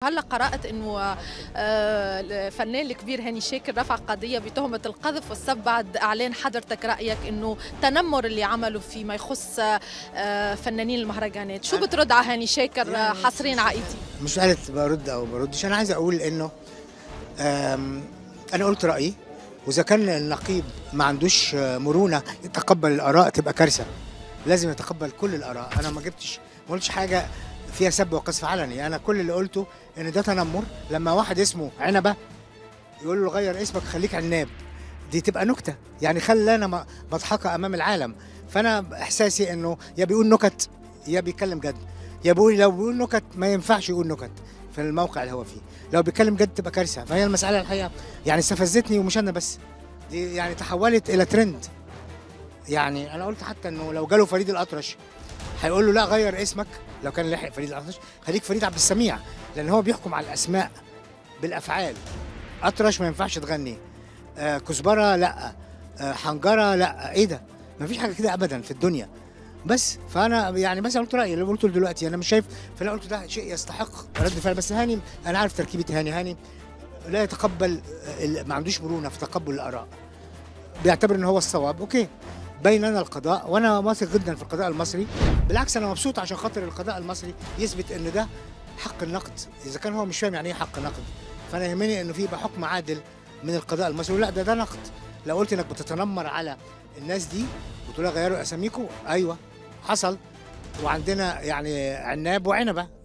هلا قرأت انه آه، الفنان الكبير هاني شاكر رفع قضية بتهمة القذف والسب بعد اعلان حضرتك رأيك انه تنمر اللي عمله فيما يخص آه، فنانين المهرجانات، شو بترد على هاني شاكر آه، يعني- حصريا على ايدي؟ مش قالت برد او بردش انا عايز اقول انه آم، انا قلت رايي واذا كان النقيب ما عندوش آه، مرونه يتقبل الاراء تبقى كارثه لازم يتقبل كل الاراء انا ما جبتش ما قلتش حاجه فيها سب وقذف علني انا كل اللي قلته ان ده تنمر لما واحد اسمه عنبه يقول له غير اسمك خليك عناب دي تبقى نكته يعني خلي انا م- مضحكه امام العالم فانا احساسي انه يا بيقول نكت يا بيتكلم جد يا بيقول لو بيقول نكت ما ينفعش يقول نكت في الموقع اللي هو فيه لو بيتكلم جد تبقى كارثه فهي المساله الحقيقه يعني استفزتني ومش انا بس دي يعني تحولت الى ترند يعني انا قلت حتى انه لو جاله فريد الاطرش هيقول له لا غير اسمك لو كان لحق فريد الاطرش خليك فريد عبد السميع لان هو بيحكم على الاسماء بالافعال اطرش ما ينفعش تغني آه كزبره لا آه حنجره لا ايه ده ما فيش حاجه كده ابدا في الدنيا بس فانا يعني مثلا قلت رايي اللي قلته دلوقتي انا مش شايف فانا قلت ده شيء يستحق رد فعل بس هاني انا عارف تركيبه هاني هاني لا يتقبل ال- ما عندوش مرونه في تقبل الاراء بيعتبر ان هو الصواب اوكي بيننا القضاء وانا واثق جدا في القضاء المصري بالعكس انا مبسوط عشان خاطر القضاء المصري يثبت ان ده حق النقد اذا كان هو مش فاهم يعني ايه حق نقد فانا يهمني انه في يبقى حكم عادل من القضاء المصري لا ده ده نقد لو قلت انك بتتنمر على الناس دي وتقول لها غيروا اساميكم ايوه حصل وعندنا يعني عناب وعنبه